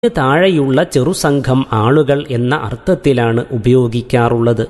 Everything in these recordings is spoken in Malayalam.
താഴെയുള്ള ചെറുസംഘം ആളുകൾ എന്ന അർത്ഥത്തിലാണ് ഉപയോഗിക്കാറുള്ളത്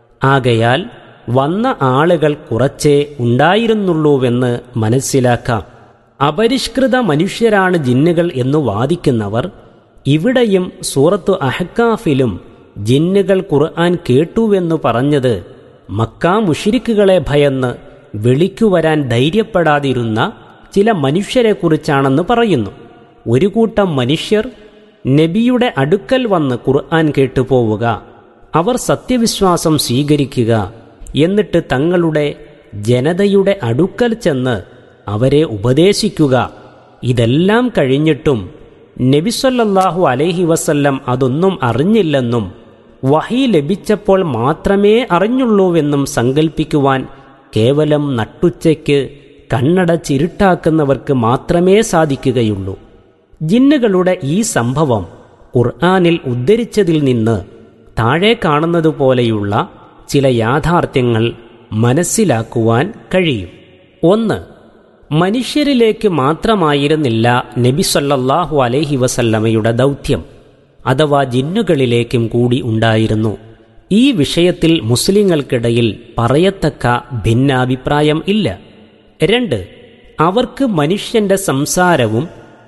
ആകയാൽ വന്ന ആളുകൾ കുറച്ചേ ഉണ്ടായിരുന്നുള്ളൂവെന്ന് മനസ്സിലാക്കാം അപരിഷ്കൃത മനുഷ്യരാണ് ജിന്നുകൾ എന്നു വാദിക്കുന്നവർ ഇവിടെയും സൂറത്തു അഹക്കാഫിലും ജിന്നുകൾ ഖുർആൻ കേട്ടുവെന്നു പറഞ്ഞത് മക്കാ മുഷിരിക്കുകളെ ഭയന്ന് വെളിക്കുവരാൻ ധൈര്യപ്പെടാതിരുന്ന ചില മനുഷ്യരെക്കുറിച്ചാണെന്ന് പറയുന്നു ഒരു കൂട്ടം മനുഷ്യർ നബിയുടെ അടുക്കൽ വന്ന് ഖുർആൻ കേട്ടുപോവുക അവർ സത്യവിശ്വാസം സ്വീകരിക്കുക എന്നിട്ട് തങ്ങളുടെ ജനതയുടെ അടുക്കൽ ചെന്ന് അവരെ ഉപദേശിക്കുക ഇതെല്ലാം കഴിഞ്ഞിട്ടും നബിസൊല്ലാഹു അലൈഹി വസല്ലം അതൊന്നും അറിഞ്ഞില്ലെന്നും വഹി ലഭിച്ചപ്പോൾ മാത്രമേ അറിഞ്ഞുള്ളൂവെന്നും സങ്കൽപ്പിക്കുവാൻ കേവലം നട്ടുച്ചയ്ക്ക് കണ്ണടച്ചിരുട്ടാക്കുന്നവർക്ക് മാത്രമേ സാധിക്കുകയുള്ളൂ ജിന്നുകളുടെ ഈ സംഭവം ഖുർആാനിൽ ഉദ്ധരിച്ചതിൽ നിന്ന് താഴെ കാണുന്നതുപോലെയുള്ള ചില യാഥാർത്ഥ്യങ്ങൾ മനസ്സിലാക്കുവാൻ കഴിയും ഒന്ന് മനുഷ്യരിലേക്ക് മാത്രമായിരുന്നില്ല നബി സല്ലല്ലാഹു അലൈഹി വസല്ലമയുടെ ദൗത്യം അഥവാ ജിന്നുകളിലേക്കും കൂടി ഉണ്ടായിരുന്നു ഈ വിഷയത്തിൽ മുസ്ലിങ്ങൾക്കിടയിൽ പറയത്തക്ക ഭിന്നാഭിപ്രായം ഇല്ല രണ്ട് അവർക്ക് മനുഷ്യന്റെ സംസാരവും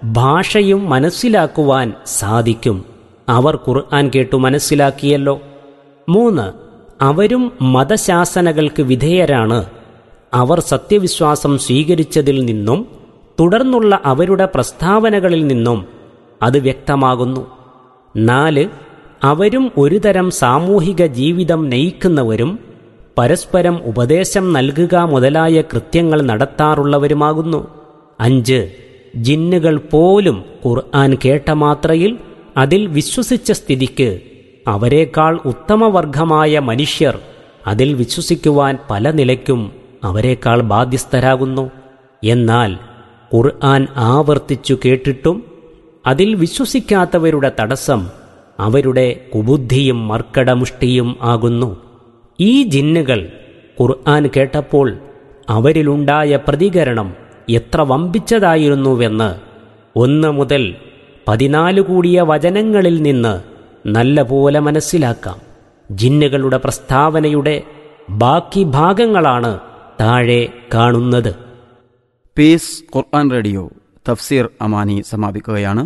ഭാഷയും മനസ്സിലാക്കുവാൻ സാധിക്കും അവർ ഖുർആൻ കേട്ടു മനസ്സിലാക്കിയല്ലോ മൂന്ന് അവരും മതശാസനകൾക്ക് വിധേയരാണ് അവർ സത്യവിശ്വാസം സ്വീകരിച്ചതിൽ നിന്നും തുടർന്നുള്ള അവരുടെ പ്രസ്താവനകളിൽ നിന്നും അത് വ്യക്തമാകുന്നു നാല് അവരും ഒരുതരം സാമൂഹിക ജീവിതം നയിക്കുന്നവരും പരസ്പരം ഉപദേശം നൽകുക മുതലായ കൃത്യങ്ങൾ നടത്താറുള്ളവരുമാകുന്നു അഞ്ച് ജിന്നുകൾ പോലും ഖുർആൻ കേട്ട മാത്രയിൽ അതിൽ വിശ്വസിച്ച സ്ഥിതിക്ക് അവരെക്കാൾ ഉത്തമവർഗമായ മനുഷ്യർ അതിൽ വിശ്വസിക്കുവാൻ പല നിലയ്ക്കും അവരെക്കാൾ ബാധ്യസ്ഥരാകുന്നു എന്നാൽ ഖുർആൻ ആവർത്തിച്ചു കേട്ടിട്ടും അതിൽ വിശ്വസിക്കാത്തവരുടെ തടസ്സം അവരുടെ കുബുദ്ധിയും മർക്കടമുഷ്ടിയും ആകുന്നു ഈ ജിന്നുകൾ ഖുർആൻ കേട്ടപ്പോൾ അവരിലുണ്ടായ പ്രതികരണം എത്ര വമ്പിച്ചതായിരുന്നുവെന്ന് ഒന്ന് മുതൽ പതിനാല് കൂടിയ വചനങ്ങളിൽ നിന്ന് നല്ലപോലെ മനസ്സിലാക്കാം ജിന്നുകളുടെ പ്രസ്താവനയുടെ ബാക്കി ഭാഗങ്ങളാണ് താഴെ കാണുന്നത് പീസ് ഖുർആൻ റേഡിയോ തഫ്സീർ അമാനി സമാപിക്കുകയാണ്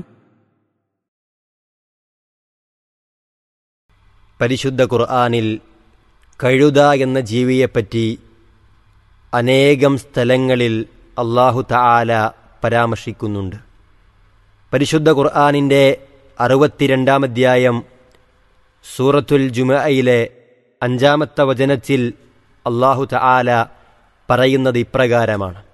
പരിശുദ്ധ ഖുർആാനിൽ കഴുത എന്ന ജീവിയെപ്പറ്റി അനേകം സ്ഥലങ്ങളിൽ അള്ളാഹു തആല പരാമർശിക്കുന്നുണ്ട് പരിശുദ്ധ ഖുർആാനിൻ്റെ അറുപത്തിരണ്ടാം അധ്യായം സൂറത്തുൽ ജുമയിലെ അഞ്ചാമത്തെ വചനത്തിൽ അള്ളാഹു തആല പറയുന്നത് ഇപ്രകാരമാണ്